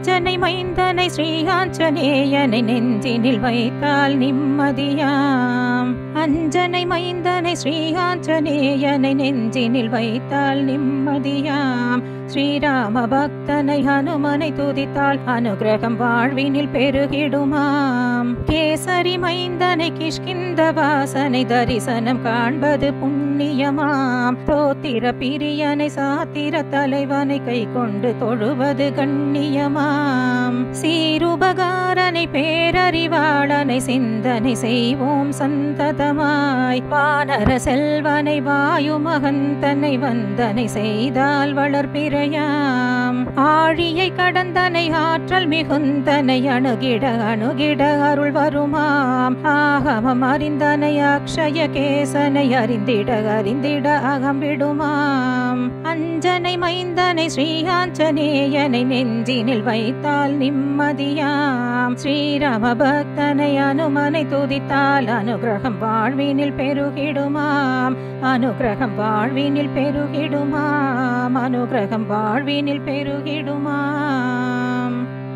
அஞ்சனை மைந்தனை ஸ்ரீ ஆஞ்சநேயனை நெஞ்சினில் வைத்தால் நிம்மதியாம் அஞ்சனை மைந்தனை ஸ்ரீ ஆஞ்சநேயனை நெஞ்சினில் வைத்தால் நிம்மதியாம் ஸ்ரீராம பக்தனை ஹனுமனை துதித்தால் அனுகிரகம் வாழ்வினில் பெருகிடுமாம் கேசரி மைந்தனை கிஷ்கிந்த வாசனை தரிசனம் காண்பது புண்ணியமாம் தோத்திர பிரியனை சாத்திர தலைவனை கை கொண்டு தொழுவது கண்ணியமாம் சீருபகாரனை பேரறிவாளனை சிந்தனை செய்வோம் சந்ததமாய் வானர செல்வனை வாயு மகந்தனை வந்தனை செய்தால் வளர்பிறையாம் ஆழியை கடந்தனை ஆற்றல் மிகுந்தனை அணுகிட அணுகிட அருள் வருமாம் ஆகமம் அறிந்தனை அக்ஷய கேசனை அறிந்திட அறிந்திட அகம்பிடுமாம் அஞ்சனை மைந்தனை ஸ்ரீ ஆஞ்சநேயனை நெஞ்சினில் வைத்தால் நிம்மதியாம் ஸ்ரீராம பக்தனை அனுமனை துதித்தால் அனுகிரகம் வாழ்வினில் பெருகிடுமாம் அனுகிரகம் வாழ்வினில் பெருகிடுமாம் அனுகிரகம் வாழ்வினில் பெருகிடுமாம்